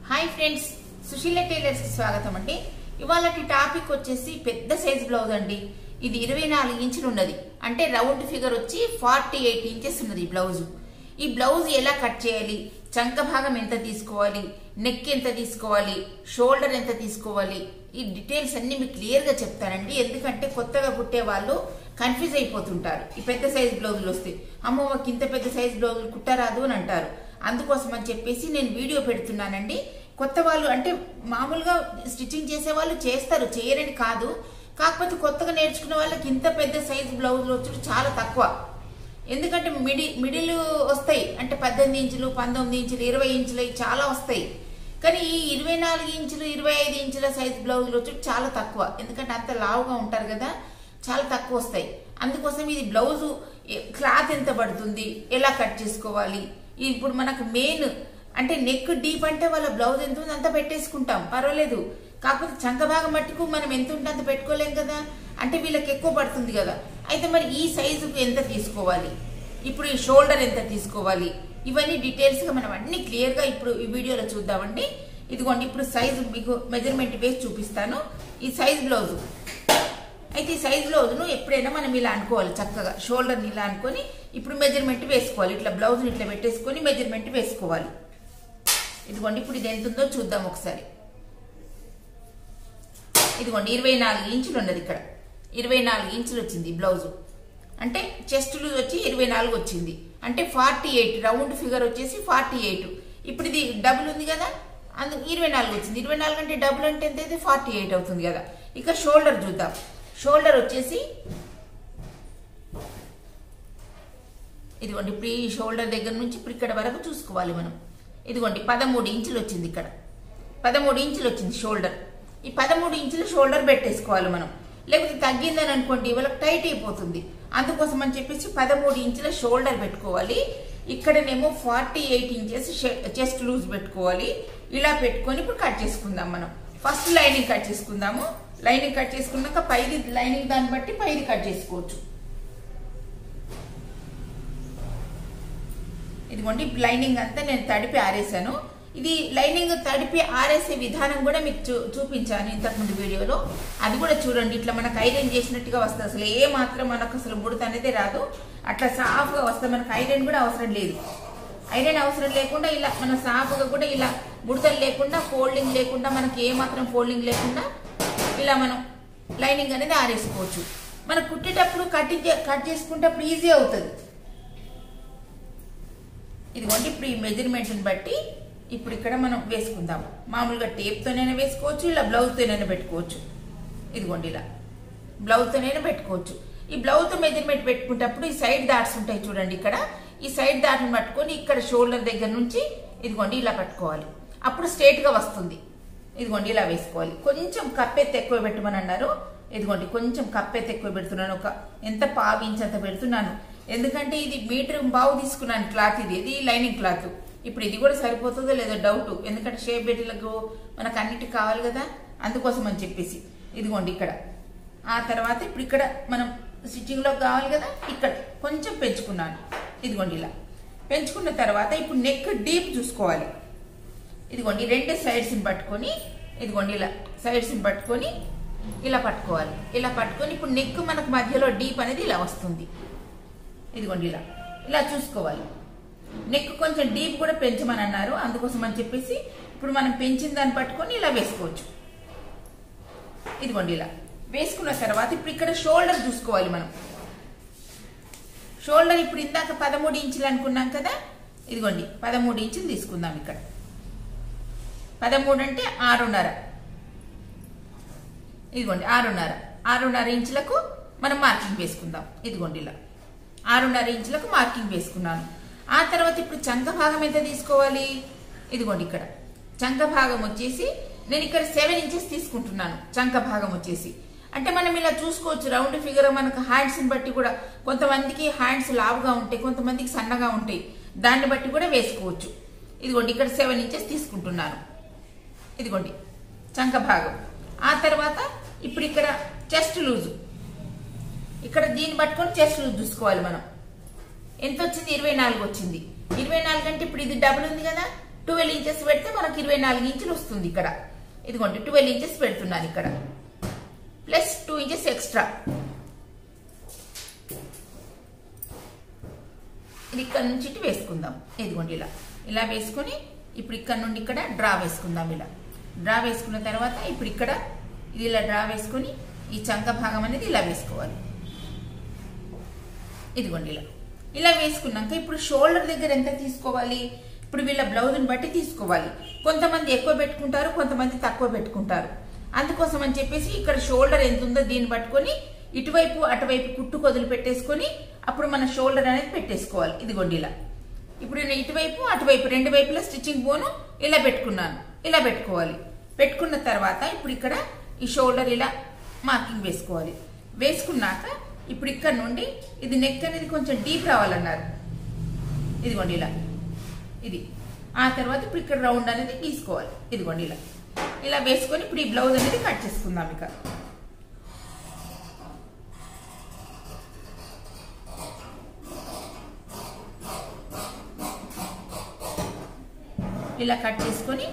hi friends Susheela tailors కి స్వాగతం అండి ఇవాళ టాపిక్ వచ్చేసి పెద్ద సైజ్ బ్లౌజ్ అండి ఇది ఇరవై నాలుగు ఇంచులు ఉన్నది అంటే రౌండ్ ఫిగర్ వచ్చి ఫార్టీ ఎయిట్ ఇంచెస్ ఉన్నది ఈ బ్లౌజ్ ఈ బ్లౌజ్ ఎలా కట్ చేయాలి చంక భాగం ఎంత తీసుకోవాలి నెక్ ఎంత తీసుకోవాలి షోల్డర్ ఎంత తీసుకోవాలి ఈ డీటెయిల్స్ అన్ని మీకు క్లియర్ గా చెప్తానండి ఎందుకంటే కొత్తగా కుట్టే వాళ్ళు కన్ఫ్యూజ్ అయిపోతుంటారు ఈ పెద్ద సైజ్ బ్లౌజులు వస్తే అమ్మో మాకు ఇంత పెద్ద సైజ్ బ్లౌజులు కుట్టరాదు అని అంటారు అందుకోసం అని చెప్పేసి నేను వీడియో పెడుతున్నానండి కొత్త వాళ్ళు అంటే మామూలుగా స్టిచ్చింగ్ చేసే వాళ్ళు చేస్తారు చేయరని కాదు కాకపోతే కొత్తగా నేర్చుకునే వాళ్ళకి ఇంత పెద్ద సైజ్ బ్లౌజులు వచ్చి చాలా తక్కువ ఎందుకంటే మిడి మిడిల్ వస్తాయి అంటే పద్దెనిమిది ఇంచులు పంతొమ్మిది ఇంచులు ఇరవై ఇంచులు ఇవి చాలా వస్తాయి కానీ ఈ ఇరవై నాలుగు ఇంచులు ఇరవై ఐదు ఇంచుల సైజ్ బ్లౌజులు వచ్చి చాలా తక్కువ ఎందుకంటే అంత లావుగా ఉంటారు కదా చాలా తక్కువ వస్తాయి అందుకోసం ఇది బ్లౌజు క్లాత్ ఎంత పడుతుంది ఎలా కట్ చేసుకోవాలి ఇప్పుడు మనకు మెయిన్ అంటే నెక్ డీప్ అంటే వాళ్ళ బ్లౌజ్ ఎంత ఉంది అంత పెట్టేసుకుంటాం పర్వాలేదు కాకపోతే చంక భాగం మట్టుకు మనం ఎంత ఉంటే అంత పెట్టుకోలేం కదా అంటే వీళ్ళకి ఎక్కువ పడుతుంది కదా అయితే మరి ఈ సైజుకు ఎంత తీసుకోవాలి ఇప్పుడు ఈ షోల్డర్ ఎంత తీసుకోవాలి ఇవన్నీ డీటెయిల్స్ గా మనం అన్ని క్లియర్ గా ఇప్పుడు ఈ వీడియోలో చూద్దామండి ఇదిగోండి ఇప్పుడు సైజు మీకు మెజర్మెంట్ వేసి చూపిస్తాను ఈ సైజ్ బ్లౌజ్ అయితే ఈ సైజ్ బ్లౌజ్ను ఎప్పుడైనా మనం ఇలా అనుకోవాలి చక్కగా షోల్డర్ని ఇలా అనుకొని ఇప్పుడు మెజర్మెంట్ వేసుకోవాలి ఇట్లా బ్లౌజ్ని ఇట్లా పెట్టేసుకొని మెజర్మెంట్ వేసుకోవాలి ఇదిగోండి ఇప్పుడు ఇది ఎంత ఉందో చూద్దాం ఒకసారి ఇదిగోండి ఇరవై నాలుగు ఇంచులు ఉన్నది ఇక్కడ ఇరవై నాలుగు ఇంచులు వచ్చింది బ్లౌజ్ అంటే చెస్ట్ లూజ్ వచ్చి ఇరవై నాలుగు వచ్చింది అంటే ఫార్టీ ఎయిట్ రౌండ్ ఫిగర్ వచ్చేసి ఫార్టీ ఎయిట్ ఇప్పుడు ఇది డబుల్ ఉంది కదా అందుకు ఇరవై నాలుగు వచ్చింది ఇరవై నాలుగు అంటే డబుల్ అంటే ఎంత అయితే ఫార్టీ ఎయిట్ అవుతుంది కదా ఇక షోల్డర్ చూద్దాం షోల్డర్ వచ్చేసి ఇదిగోండి ఇప్పుడు ఈ షోల్డర్ దగ్గర నుంచి ఇప్పుడు ఇక్కడ వరకు చూసుకోవాలి మనం ఇదిగోండి పదమూడు ఇంచులు వచ్చింది ఇక్కడ పదమూడు ఇంచులు వచ్చింది షోల్డర్ ఈ పదమూడు ఇంచులు షోల్డర్ పెట్టేసుకోవాలి మనం లేకపోతే తగ్గిందని అనుకోండి వాళ్ళకి టైట్ అయిపోతుంది అందుకోసం అని చెప్పేసి పదమూడు ఇంచుల షోల్డర్ పెట్టుకోవాలి ఇక్కడనేమో forty eight inches chest loose పెట్టుకోవాలి ఇలా పెట్టుకొని ఇప్పుడు కట్ చేసుకుందాం మనం ఫస్ట్ లైనింగ్ కట్ చేసుకుందాము లైనింగ్ కట్ చేసుకున్నాక పైది లైనింగ్ దాన్ని బట్టి పైది కట్ చేసుకోవచ్చు ఇదిగోండి లైనింగ్ అంతా నేను తడిపి ఆరేసాను ఇది లైనింగ్ తడిపి ఆరేసే విధానం కూడా మీకు చూ చూపించాను ఇంతకుముందు వీడియోలో అది కూడా చూడండి ఇట్లా మనకు ఐరన్ చేసినట్టుగా వస్తుంది అసలు ఏ మాత్రం మనకు అసలు ముడత అనేది రాదు అట్లా సాఫ్గా వస్తే మనకు ఐరన్ కూడా అవసరం లేదు ఐరన్ అవసరం లేకుండా ఇలా మన సాఫ్గా కూడా ఇలా ముడతలు లేకుండా ఫోల్డింగ్ లేకుండా మనకి ఏ మాత్రం ఫోల్డింగ్ లేకుండా ఇలా మనం లైనింగ్ అనేది ఆరేసుకోవచ్చు మనం కుట్టేటప్పుడు కటింగ్ కట్ చేసుకుంటప్పుడు ఈజీ అవుతుంది ఇదిగోండి ఇప్పుడు ఈ మెజర్మెంట్ని బట్టి ఇప్పుడు ఇక్కడ మనం వేసుకుందాం మామూలుగా టేప్తోనైనా వేసుకోవచ్చు ఇలా బ్లౌజ్తోనైనా పెట్టుకోవచ్చు ఇదిగోండి ఇలా బ్లౌజ్తోనైనా పెట్టుకోవచ్చు ఈ బ్లౌజ్తో మెజర్మెంట్ పెట్టుకునేటప్పుడు ఈ సైడ్ దాట్స్ ఉంటాయి చూడండి ఇక్కడ ఈ సైడ్ దాట్ని పట్టుకొని ఇక్కడ షోల్డర్ దగ్గర నుంచి ఇదిగోండి ఇలా పట్టుకోవాలి అప్పుడు స్ట్రేట్గా వస్తుంది ఇదిగోండి ఇలా వేసుకోవాలి కొంచెం కప్పెత్తి ఎక్కువ పెట్టమని అన్నారు ఇదిగోండి కొంచెం కప్పెత్తి ఎక్కువ పెడుతున్నాను ఒక ఎంత పావు ఇంచ్ అంత పెడుతున్నాను ఎందుకంటే ఇది మీటర్ బావు తీసుకున్నాను క్లాత్ ఇది ఇది లైనింగ్ క్లాత్ ఇప్పుడు ఇది కూడా సరిపోతుందో లేదో డౌట్ ఎందుకంటే షేప్ బెడ్లకు మనకు అన్నిటికి కావాలి కదా అందుకోసం అని చెప్పేసి ఇదిగోండి ఇక్కడ ఆ తర్వాత ఇప్పుడు ఇక్కడ మనం స్టిచ్చింగ్లో కావాలి కదా ఇక్కడ కొంచెం పెంచుకున్నాను ఇదిగోండి ఇలా పెంచుకున్న తర్వాత ఇప్పుడు నెక్ డీప్ చూసుకోవాలి ఇదిగోండి రెండు సైడ్స్ని పట్టుకొని ఇదిగోండి ఇలా సైడ్స్ని పట్టుకొని ఇలా పట్టుకోవాలి ఇలా పట్టుకొని ఇప్పుడు నెక్ మనకు మధ్యలో డీప్ అనేది ఇలా వస్తుంది ఇదిగోండి ఇలా ఇలా చూసుకోవాలి నెక్ కొంచెం డీప్ కూడా పెంచమని అన్నారు అందుకోసం అని చెప్పేసి ఇప్పుడు మనం పెంచిన దాన్ని పట్టుకొని ఇలా వేసుకోవచ్చు ఇదిగోండి ఇలా వేసుకున్న తర్వాత ఇప్పుడు ఇక్కడ షోల్డర్ చూసుకోవాలి మనం షోల్డర్ ఇప్పుడు ఇందాక పదమూడు ఇంచులు అనుకున్నాం కదా ఇదిగోండి పదమూడు ఇంచులు తీసుకుందాం ఇక్కడ పదమూడు అంటే ఆరున్నర ఇదిగోండి ఆరున్నర ఆరున్నర ఇంచులకు మనం మార్కింగ్ వేసుకుందాం ఇదిగోండి ఇలా ఆరున్నర ఇంచులకు మార్కింగ్ వేసుకున్నాను ఆ తర్వాత ఇప్పుడు చంక భాగం ఎంత తీసుకోవాలి ఇదిగోండి ఇక్కడ చంక భాగం వచ్చేసి నేను ఇక్కడ సెవెన్ ఇంచెస్ తీసుకుంటున్నాను చంక భాగం వచ్చేసి అంటే మనం ఇలా చూసుకోవచ్చు రౌండ్ ఫిగర్ మనకు హ్యాండ్స్ని బట్టి కూడా కొంతమందికి హ్యాండ్స్ లావుగా ఉంటాయి కొంతమందికి సన్నగా ఉంటాయి దాన్ని బట్టి కూడా వేసుకోవచ్చు ఇదిగోండి ఇక్కడ సెవెన్ ఇంచెస్ తీసుకుంటున్నాను ఇదిగోండి చంక భాగం ఆ తర్వాత ఇప్పుడు ఇక్కడ చెస్ట్ లూజు ఇక్కడ దీన్ని పట్టుకొని చెస్ట్ లూజ్ చూసుకోవాలి మనం ఎంత వచ్చింది ఇరవై నాలుగు వచ్చింది ఇరవై నాలుగు అంటే ఇప్పుడు ఇది డబుల్ ఉంది కదా ట్వెల్వ్ ఇంచెస్ పెడితే మనకు ఇరవై నాలుగు ఇంచులు వస్తుంది ఇక్కడ ఇదిగోండి ట్వెల్వ్ ఇంచెస్ పెడుతున్నాను ఇక్కడ ప్లస్ టూ ఇంచెస్ ఎక్స్ట్రా ఇది ఇక్కడ నుంచి ఇటు వేసుకుందాం ఇదిగోండి ఇలా ఇలా వేసుకొని ఇప్పుడు ఇక్కడ నుండి ఇక్కడ డ్రా వేసుకుందాం ఇలా డ్రా వేసుకున్న తర్వాత ఇప్పుడు ఇక్కడ ఇది ఇలా డ్రా వేసుకొని ఈ చంక భాగం అనేది ఇలా వేసుకోవాలి ఇదిగోండి ఇలా ఇలా వేసుకున్నాక ఇప్పుడు షోల్డర్ దగ్గర ఎంత తీసుకోవాలి ఇప్పుడు వీళ్ళ బ్లౌజ్ని బట్టి తీసుకోవాలి కొంతమంది ఎక్కువ పెట్టుకుంటారు కొంతమంది తక్కువ పెట్టుకుంటారు అందుకోసం అని చెప్పేసి ఇక్కడ షోల్డర్ ఎంత ఉందో దీన్ని పట్టుకొని ఇటువైపు అటువైపు కుట్టు కొదులు పెట్టేసుకొని అప్పుడు మన షోల్డర్ అనేది పెట్టేసుకోవాలి ఇదిగోండి ఇలా ఇప్పుడు నేను ఇటువైపు అటువైపు రెండు వైపులా స్టిచ్చింగ్ పోను ఇలా పెట్టుకున్నాను ఇలా పెట్టుకోవాలి పెట్టుకున్న తర్వాత ఇప్పుడు ఇక్కడ ఈ షోల్డర్ ఇలా మార్కింగ్ వేసుకోవాలి వేసుకున్నాక ఇప్పుడు ఇక్కడ నుండి ఇది నెక్ అనేది కొంచెం డీప్ రావాలన్నారు ఇదిగోండి ఇలా ఇది ఆ తర్వాత ఇప్పుడు ఇక్కడ రౌండ్ అనేది గీసుకోవాలి ఇదిగోండి ఇలా ఇలా వేసుకొని ఇప్పుడు ఈ బ్లౌజ్ అనేది కట్ చేసుకుందాం ఇక ఇలా కట్ చేసుకొని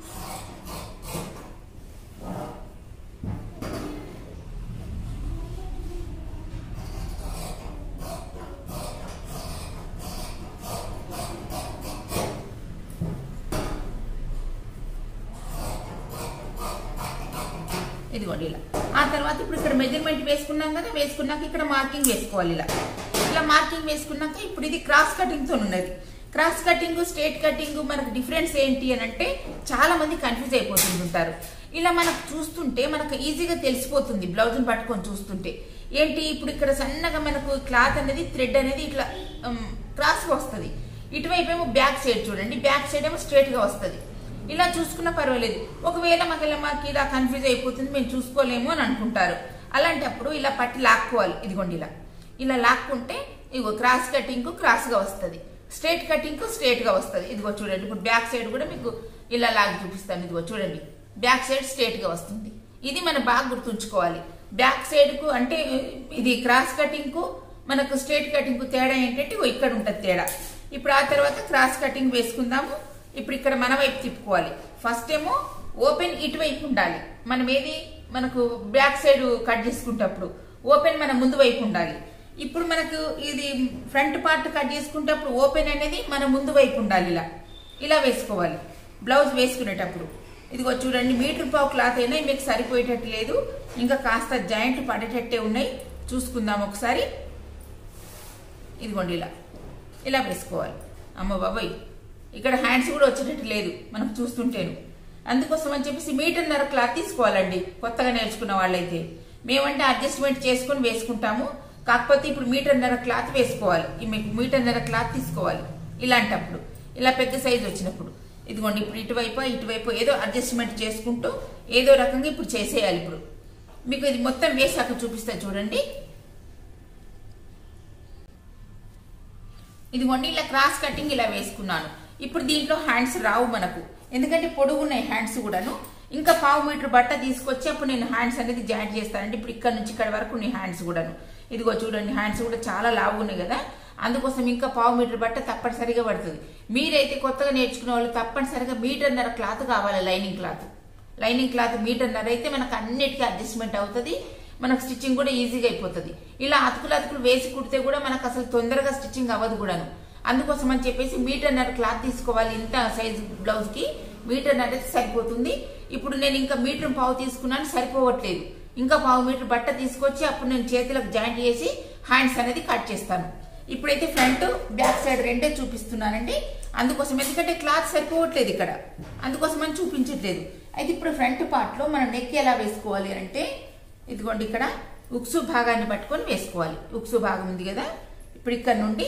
ఇదిగోండి ఇలా ఆ తర్వాత ఇప్పుడు ఇక్కడ మెజర్మెంట్ వేసుకున్నాం కదా వేసుకున్నాక ఇక్కడ మార్కింగ్ వేసుకోవాలి ఇలా ఇలా మార్కింగ్ వేసుకున్నాక ఇప్పుడు ఇది క్రాస్ కటింగ్ తో ఉన్నది క్రాస్ కటింగ్ స్ట్రేట్ కటింగ్ మనకు డిఫరెన్స్ ఏంటి అని అంటే చాలా మంది కన్ఫ్యూజ్ అయిపోతుంటారు ఇలా మనకు చూస్తుంటే మనకు ఈజీగా తెలిసిపోతుంది బ్లౌజ్ని పట్టుకొని చూస్తుంటే ఏంటి ఇప్పుడు ఇక్కడ సన్నగా మనకు క్లాత్ అనేది థ్రెడ్ అనేది ఇట్లా క్రాస్ గా వస్తుంది ఇటువైపు ఏమో బ్యాక్ సైడ్ చూడండి బ్యాక్ సైడ్ ఏమో స్ట్రేట్ గా వస్తుంది ఇలా చూసుకున్నా పర్వాలేదు ఒకవేళ మాకు ఇలా మాకు ఇలా కన్ఫ్యూజ్ అయిపోతుంది మేము చూసుకోలేము అని అనుకుంటారు అలాంటప్పుడు ఇలా పట్టి లాక్కోవాలి ఇదిగోండి ఇలా ఇలా లాక్కుంటే ఇగో క్రాస్ కటింగ్ క్రాస్ గా వస్తుంది స్ట్రేట్ కటింగ్ స్ట్రేట్ గా వస్తుంది ఇదిగో చూడండి ఇప్పుడు బ్యాక్ సైడ్ కూడా మీకు ఇలా లాగి చూపిస్తాను ఇదిగో చూడండి బ్యాక్ సైడ్ స్ట్రేట్ గా వస్తుంది ఇది మనం బాగా గుర్తుంచుకోవాలి బ్యాక్ సైడ్ కు అంటే ఇది క్రాస్ కటింగ్ కు మనకు స్ట్రేట్ కటింగ్ కు తేడా ఏంటంటే ఇగో ఇక్కడ ఉంటుంది తేడా ఇప్పుడు ఆ తర్వాత క్రాస్ కటింగ్ వేసుకుందాము ఇప్పుడు ఇక్కడ మన వైపు తిప్పుకోవాలి ఫస్ట్ ఏమో ఓపెన్ ఇటువైపు ఉండాలి మనం ఏది మనకు బ్యాక్ సైడ్ కట్ చేసుకుంటప్పుడు ఓపెన్ మన ముందు వైపు ఉండాలి ఇప్పుడు మనకు ఇది ఫ్రంట్ పార్ట్ కట్ చేసుకుంటప్పుడు ఓపెన్ అనేది మన ముందు వైపు ఉండాలి ఇలా ఇలా వేసుకోవాలి బ్లౌజ్ వేసుకునేటప్పుడు ఇదిగో చూడండి మీటర్ పావు క్లాత్ అయినా మీకు సరిపోయేటట్టు లేదు ఇంకా కాస్త జాయింట్లు పడేటట్టే ఉన్నాయి చూసుకుందాం ఒకసారి ఇదిగోండి ఇలా ఇలా వేసుకోవాలి అమ్మ బాబాయ్ ఇక్కడ హ్యాండ్స్ కూడా వచ్చేటట్టు లేదు మనకు చూస్తుంటేను అందుకోసం అని చెప్పేసి మీటర్న్నర క్లాత్ తీసుకోవాలండి కొత్తగా నేర్చుకున్న వాళ్ళైతే మేమంటే అడ్జస్ట్మెంట్ చేసుకొని వేసుకుంటాము కాకపోతే ఇప్పుడు మీటర్న్నర క్లాత్ వేసుకోవాలి ఈ మీకు మీటర్న్నర క్లాత్ తీసుకోవాలి ఇలాంటప్పుడు ఇలా పెద్ద సైజు వచ్చినప్పుడు ఇదిగోండి ఇప్పుడు ఇటువైపు ఇటువైపు ఏదో అడ్జస్ట్మెంట్ చేసుకుంటూ ఏదో రకంగా ఇప్పుడు చేసేయాలి ఇప్పుడు మీకు ఇది మొత్తం వేసాక చూపిస్తా చూడండి ఇదిగోండి ఇలా క్రాస్ కటింగ్ ఇలా వేసుకున్నాను ఇప్పుడు దీంట్లో హ్యాండ్స్ రావు మనకు ఎందుకంటే పొడుగున్నాయి హ్యాండ్స్ కూడాను ఇంకా పావు మీటర్ బట్ట తీసుకొచ్చి అప్పుడు నేను హ్యాండ్స్ అనేది జాయింట్ చేస్తానంటే ఇప్పుడు ఇక్కడ నుంచి ఇక్కడ వరకు ఉన్నాయి హ్యాండ్స్ కూడాను ఇదిగో చూడండి హ్యాండ్స్ కూడా చాలా లావు ఉన్నాయి కదా అందుకోసం ఇంకా పావు మీటర్ బట్ట తప్పనిసరిగా పడుతుంది మీరైతే కొత్తగా నేర్చుకునే వాళ్ళు తప్పనిసరిగా మీటర్న్నర క్లాత్ కావాలి లైనింగ్ క్లాత్ లైనింగ్ క్లాత్ మీటర్న్నర అయితే మనకు అన్నిటికీ అడ్జస్ట్మెంట్ అవుతుంది మనకు స్టిచ్చింగ్ కూడా ఈజీగా అయిపోతుంది ఇలా అతుకులు అతుకులు వేసి కుడితే కూడా మనకు అసలు తొందరగా స్టిచ్చింగ్ అవ్వదు కూడాను అందుకోసం అని చెప్పేసి మీటర్న్నర క్లాత్ తీసుకోవాలి ఇంత సైజ్ బ్లౌజ్ కి మీటర్న్నర అయితే సరిపోతుంది ఇప్పుడు నేను ఇంకా మీటర్ పావు తీసుకున్నాను సరిపోవట్లేదు ఇంకా పావు మీటర్ బట్ట తీసుకొచ్చి అప్పుడు నేను చేతులకు జాయింట్ చేసి హ్యాండ్స్ అనేది కట్ చేస్తాను ఇప్పుడైతే ఫ్రంట్ బ్యాక్ సైడ్ రెండే చూపిస్తున్నానండి అందుకోసం ఎందుకంటే క్లాత్ సరిపోవట్లేదు ఇక్కడ అందుకోసం అని చూపించట్లేదు అయితే ఇప్పుడు ఫ్రంట్ పార్ట్ లో మనం నెక్ ఎలా వేసుకోవాలి అంటే ఇదిగోండి ఇక్కడ ఉక్సు భాగాన్ని పట్టుకొని వేసుకోవాలి ఉక్సు భాగం ఉంది కదా ఇప్పుడు ఇక్కడ నుండి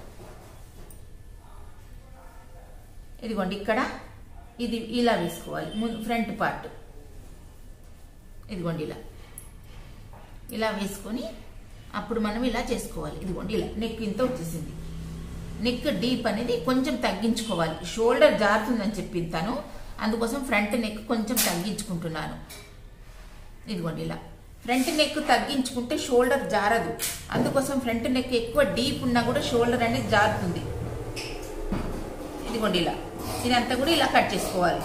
ఇదిగోండి ఇక్కడ ఇది ఇలా వేసుకోవాలి ముందు ఫ్రంట్ పార్ట్ ఇదిగోండి ఇలా ఇలా వేసుకొని అప్పుడు మనం ఇలా చేసుకోవాలి ఇదిగోండి ఇలా నెక్ ఇంత వచ్చేసింది నెక్ డీప్ అనేది కొంచెం తగ్గించుకోవాలి షోల్డర్ జారుతుందని చెప్పింతాను అందుకోసం ఫ్రంట్ నెక్ కొంచెం తగ్గించుకుంటున్నాను ఇదిగోండి ఇలా ఫ్రంట్ నెక్ తగ్గించుకుంటే షోల్డర్ జారదు అందుకోసం ఫ్రంట్ నెక్ ఎక్కువ డీప్ ఉన్నా కూడా షోల్డర్ అనేది జారుతుంది ఇదిగోండి ఇలా ఇదంతా కూడా ఇలా కట్ చేసుకోవాలి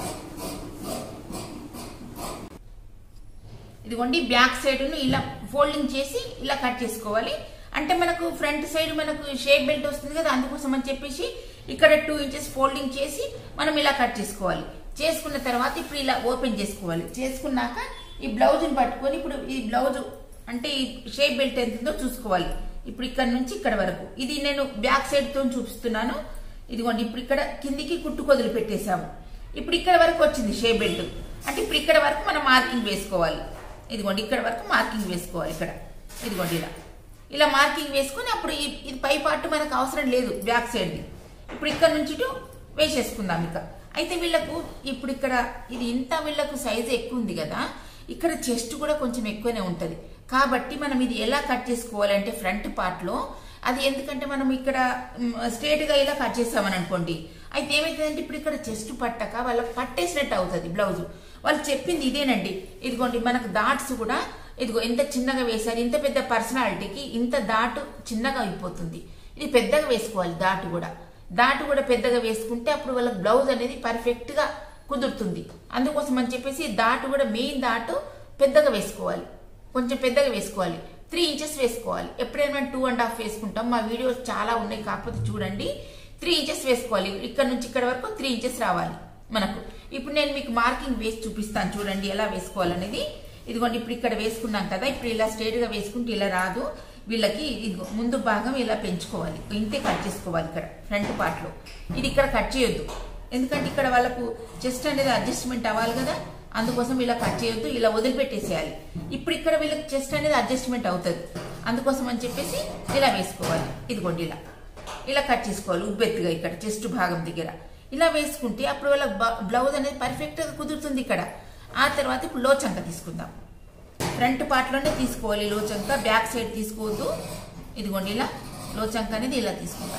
ఇదిగోండి బ్యాక్ సైడ్ను ఇలా ఫోల్డింగ్ చేసి ఇలా కట్ చేసుకోవాలి అంటే మనకు ఫ్రంట్ సైడ్ మనకు షేప్ బెల్ట్ వస్తుంది కదా అందుకోసం అని చెప్పేసి ఇక్కడ టూ ఇంచెస్ ఫోల్డింగ్ చేసి మనం ఇలా కట్ చేసుకోవాలి చేసుకున్న తర్వాత ఇప్పుడు ఇలా ఓపెన్ చేసుకోవాలి చేసుకున్నాక ఈ బ్లౌజ్ని పట్టుకొని ఇప్పుడు ఈ బ్లౌజ్ అంటే ఈ షేప్ బెల్ట్ ఎంత ఉందో చూసుకోవాలి ఇప్పుడు ఇక్కడ నుంచి ఇక్కడ వరకు ఇది నేను బ్యాక్ సైడ్ తో చూపిస్తున్నాను ఇదిగోండి ఇప్పుడు ఇక్కడ కిందికి కుట్టు కొదులు పెట్టేశాము ఇప్పుడు ఇక్కడ వరకు వచ్చింది షేప్ బెల్ట్ అంటే ఇప్పుడు ఇక్కడ వరకు మనం మార్కింగ్ వేసుకోవాలి ఇదిగోండి ఇక్కడ వరకు మార్కింగ్ వేసుకోవాలి ఇక్కడ ఇదిగోండి ఇలా ఇలా మార్కింగ్ వేసుకొని అప్పుడు ఈ- ఇది పై పార్ట్ మనకు అవసరం లేదు బ్యాక్ సైడ్ది ఇప్పుడు ఇక్కడ నుంచి ఇటు వేసేసుకుందాం ఇక అయితే వీళ్ళకు ఇప్పుడు ఇక్కడ ఇది ఇంత వీళ్ళకు సైజు ఎక్కువ ఉంది కదా ఇక్కడ చెస్ట్ కూడా కొంచెం ఎక్కువనే ఉంటది కాబట్టి మనం ఇది ఎలా కట్ చేసుకోవాలంటే ఫ్రంట్ పార్ట్ లో అది ఎందుకంటే మనం ఇక్కడ స్ట్రేట్ గా ఇలా కట్ చేసామని అనుకోండి అయితే ఏమైతుందంటే ఇప్పుడు ఇక్కడ చెస్ట్ పట్టక వాళ్ళకి పట్టేసినట్టు అవుతుంది బ్లౌజ్ వాళ్ళు చెప్పింది ఇదేనండి ఇదిగోండి మనకు డాట్స్ కూడా ఇదిగో ఎంత చిన్నగా వేశారు ఇంత పెద్ద పర్సనాలిటీకి ఇంత దాటు చిన్నగా అయిపోతుంది ఇది పెద్దగా వేసుకోవాలి దాటు కూడా దాటు కూడా పెద్దగా వేసుకుంటే అప్పుడు వాళ్ళకి బ్లౌజ్ అనేది పర్ఫెక్ట్ గా కుదురుతుంది అందుకోసం అని చెప్పేసి దాటు కూడా మెయిన్ దాటు పెద్దగా వేసుకోవాలి కొంచెం పెద్దగా వేసుకోవాలి త్రీ ఇంచెస్ వేసుకోవాలి ఎప్పుడైనా టూ అండ్ హాఫ్ వేసుకుంటాం మా వీడియోస్ చాలా ఉన్నాయి కాకపోతే చూడండి త్రీ ఇంచెస్ వేసుకోవాలి ఇక్కడ నుంచి ఇక్కడ వరకు త్రీ ఇంచెస్ రావాలి మనకు ఇప్పుడు నేను మీకు మార్కింగ్ వేసి చూపిస్తాను చూడండి ఎలా వేసుకోవాలనేది ఇదిగోండి ఇప్పుడు ఇక్కడ వేసుకున్నాం కదా ఇప్పుడు ఇలా స్ట్రేట్ గా వేసుకుంటే ఇలా రాదు వీళ్ళకి ఇదిగో ముందు భాగం ఇలా పెంచుకోవాలి ఇంతే కట్ చేసుకోవాలి ఇక్కడ ఫ్రంట్ పార్ట్ లో ఇది ఇక్కడ కట్ చేయొద్దు ఎందుకంటే ఇక్కడ వాళ్ళకు చెస్ట్ అనేది అడ్జస్ట్మెంట్ అవ్వాలి కదా అందుకోసం ఇలా కట్ చేయొద్దు ఇలా వదిలిపెట్టేసేయాలి ఇప్పుడు ఇక్కడ వీళ్ళకి చెస్ట్ అనేది అడ్జస్ట్మెంట్ అవుతుంది అందుకోసం అని చెప్పేసి ఇలా వేసుకోవాలి ఇదిగోండి ఇలా ఇలా కట్ చేసుకోవాలి ఉబ్బెత్తుగా ఇక్కడ చెస్ట్ భాగం దగ్గర ఇలా వేసుకుంటే అప్పుడు వాళ్ళ బ్లౌజ్ అనేది పర్ఫెక్ట్ గా కుదురుతుంది ఇక్కడ ఆ తర్వాత ఇప్పుడు లోచంక తీసుకుందాం ఫ్రంట్ పార్ట్ లోనే తీసుకోవాలి లోచంక బ్యాక్ సైడ్ తీసుకోవద్దు ఇదిగోండి ఇలా లోచంక అనేది ఇలా తీసుకుందాం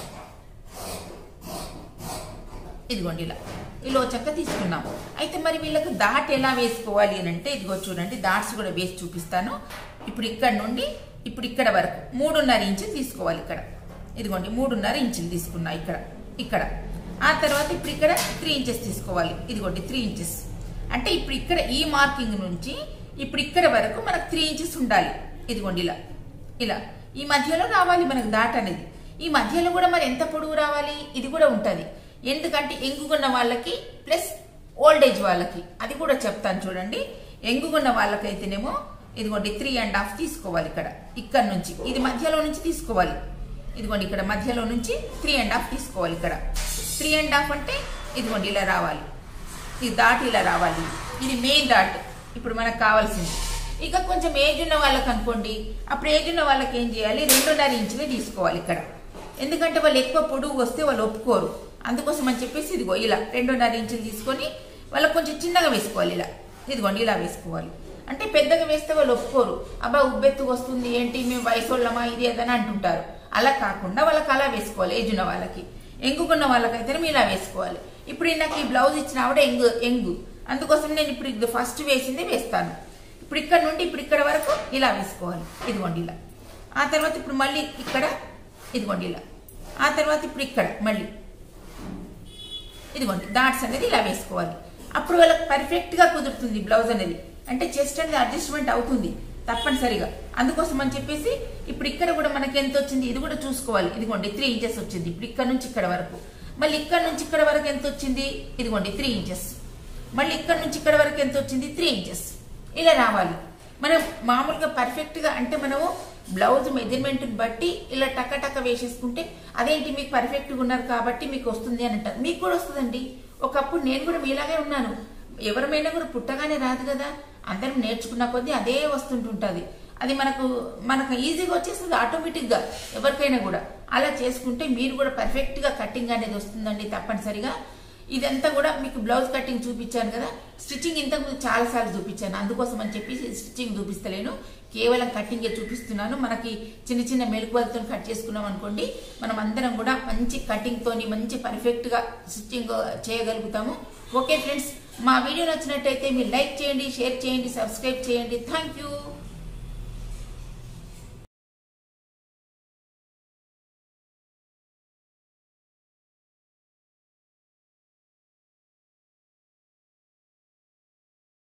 ఇదిగోండి ఇలా ఈ లోచంక తీసుకున్నాం అయితే మరి వీళ్ళకి దాట్ ఎలా వేసుకోవాలి అని అంటే ఇదిగో చూడండి దాట్స్ కూడా వేసి చూపిస్తాను ఇప్పుడు ఇక్కడ నుండి ఇప్పుడు ఇక్కడ వరకు మూడున్నర ఇంచులు తీసుకోవాలి ఇక్కడ ఇదిగోండి మూడున్నర ఇంచులు తీసుకున్నా ఇక్కడ ఇక్కడ ఆ తర్వాత ఇప్పుడు ఇక్కడ త్రీ ఇంచెస్ తీసుకోవాలి ఇదిగోండి త్రీ ఇంచెస్ అంటే ఇప్పుడు ఇక్కడ ఈ మార్కింగ్ నుంచి ఇప్పుడు ఇక్కడ వరకు మనకు త్రీ ఇంచెస్ ఉండాలి ఇదిగోండి ఇలా ఇలా ఈ మధ్యలో రావాలి మనకు దాట్ అనేది ఈ మధ్యలో కూడా మరి ఎంత పొడుగు రావాలి ఇది కూడా ఉంటది ఎందుకంటే ఎంగుకున్న వాళ్ళకి ప్లస్ ఓల్డ్ ఏజ్ వాళ్ళకి అది కూడా చెప్తాను చూడండి ఎంగుకున్న వాళ్ళకైతేనేమో ఇదిగోండి త్రీ అండ్ హాఫ్ తీసుకోవాలి ఇక్కడ ఇక్కడ నుంచి ఇది మధ్యలో నుంచి తీసుకోవాలి ఇదిగోండి ఇక్కడ మధ్యలో నుంచి త్రీ అండ్ హాఫ్ తీసుకోవాలి ఇక్కడ త్రీ అండ్ హాఫ్ అంటే ఇదిగోండి ఇలా రావాలి ఈ దాట్ ఇలా రావాలి ఇది మెయిన్ దాట్ ఇప్పుడు మనకు కావాల్సింది ఇక కొంచెం ఏజ్ ఉన్న వాళ్ళకి అనుకోండి అప్పుడు ఏజ్ ఉన్న వాళ్ళకి ఏం చేయాలి రెండున్నర ఇంచులు తీసుకోవాలి ఇక్కడ ఎందుకంటే వాళ్ళు ఎక్కువ పొడుగు వస్తే వాళ్ళు ఒప్పుకోరు అందుకోసం అని చెప్పేసి ఇదిగో ఇలా రెండున్నర ఇంచులు తీసుకొని వాళ్ళకి కొంచెం చిన్నగా వేసుకోవాలి ఇలా ఇదిగోండి ఇలా వేసుకోవాలి అంటే పెద్దగా వేస్తే వాళ్ళు ఒప్పుకోరు అబ్బా ఉబ్బెత్తు వస్తుంది ఏంటి మేము వయసోళ్ళమా ఇది అదని అంటుంటారు అలా కాకుండా వాళ్ళకి అలా వేసుకోవాలి ఏజ్ ఉన్న వాళ్ళకి ఎంగుకున్న వాళ్ళకైతే ఇలా వేసుకోవాలి ఇప్పుడు నాకు ఈ బ్లౌజ్ ఇచ్చిన ఆవిడ ఎంగు ఎంగు అందుకోసం నేను ఇప్పుడు ఇది ఫస్ట్ వేసింది వేస్తాను ఇప్పుడు ఇక్కడ నుండి ఇప్పుడు ఇక్కడ వరకు ఇలా వేసుకోవాలి ఇదిగోండి ఇలా ఆ తర్వాత ఇప్పుడు మళ్ళీ ఇక్కడ ఇదిగోండి ఇలా ఆ తర్వాత ఇప్పుడు ఇక్కడ మళ్ళీ ఇదిగోండి డాట్స్ అనేది ఇలా వేసుకోవాలి అప్పుడు వాళ్ళకి పర్ఫెక్ట్ గా కుదురుతుంది బ్లౌజ్ అనేది అంటే చెస్ట్ అనేది అడ్జస్ట్మెంట్ అవుతుంది తప్పనిసరిగా అందుకోసం అని చెప్పేసి ఇప్పుడు ఇక్కడ కూడా మనకి ఎంత వచ్చింది ఇది కూడా చూసుకోవాలి ఇదిగోండి త్రీ ఇంచెస్ వచ్చింది ఇప్పుడు ఇక్కడ నుంచి ఇక్కడ వరకు మళ్ళీ ఇక్కడ నుంచి ఇక్కడ వరకు ఎంత వచ్చింది ఇదిగోండి త్రీ ఇంచెస్ మళ్ళీ ఇక్కడ నుంచి ఇక్కడ వరకు ఎంత వచ్చింది త్రీ ఇంచెస్ ఇలా రావాలి మనం మామూలుగా పర్ఫెక్ట్ గా అంటే మనము బ్లౌజ్ మెజర్మెంట్ బట్టి ఇలా టక్క టక్క వేసేసుకుంటే అదేంటి మీకు పర్ఫెక్ట్ గా ఉన్నారు కాబట్టి మీకు వస్తుంది అని అంటారు మీకు కూడా వస్తుందండి ఒకప్పుడు నేను కూడా మీలాగే ఉన్నాను ఎవరమైనా కూడా పుట్టగానే రాదు కదా అందరం నేర్చుకున్న కొద్దీ అదే వస్తుంటుంటది అది మనకు మనకు ఈజీగా వచ్చేస్తుంది ఆటోమేటిక్ గా ఎవరికైనా కూడా అలా చేసుకుంటే మీరు కూడా పర్ఫెక్ట్ గా కటింగ్ అనేది వస్తుందండి తప్పనిసరిగా ఇదంతా కూడా మీకు బ్లౌజ్ కటింగ్ చూపించాను కదా స్టిచ్చింగ్ ఇంతకుముందు చాలా సార్లు చూపించాను అందుకోసం అని చెప్పి స్టిచ్చింగ్ చూపిస్తలేను కేవలం కటింగే చూపిస్తున్నాను మనకి చిన్న చిన్న మెలకువలతో కట్ చేసుకున్నాం అనుకోండి మనం అందరం కూడా మంచి కటింగ్ తోని మంచి పర్ఫెక్ట్ గా స్టిచ్చింగ్ చేయగలుగుతాము ఓకే ఫ్రెండ్స్ మా వీడియో నచ్చినట్టయితే మీరు లైక్ చేయండి షేర్ చేయండి సబ్స్క్రైబ్ చేయండి థ్యాంక్ యూ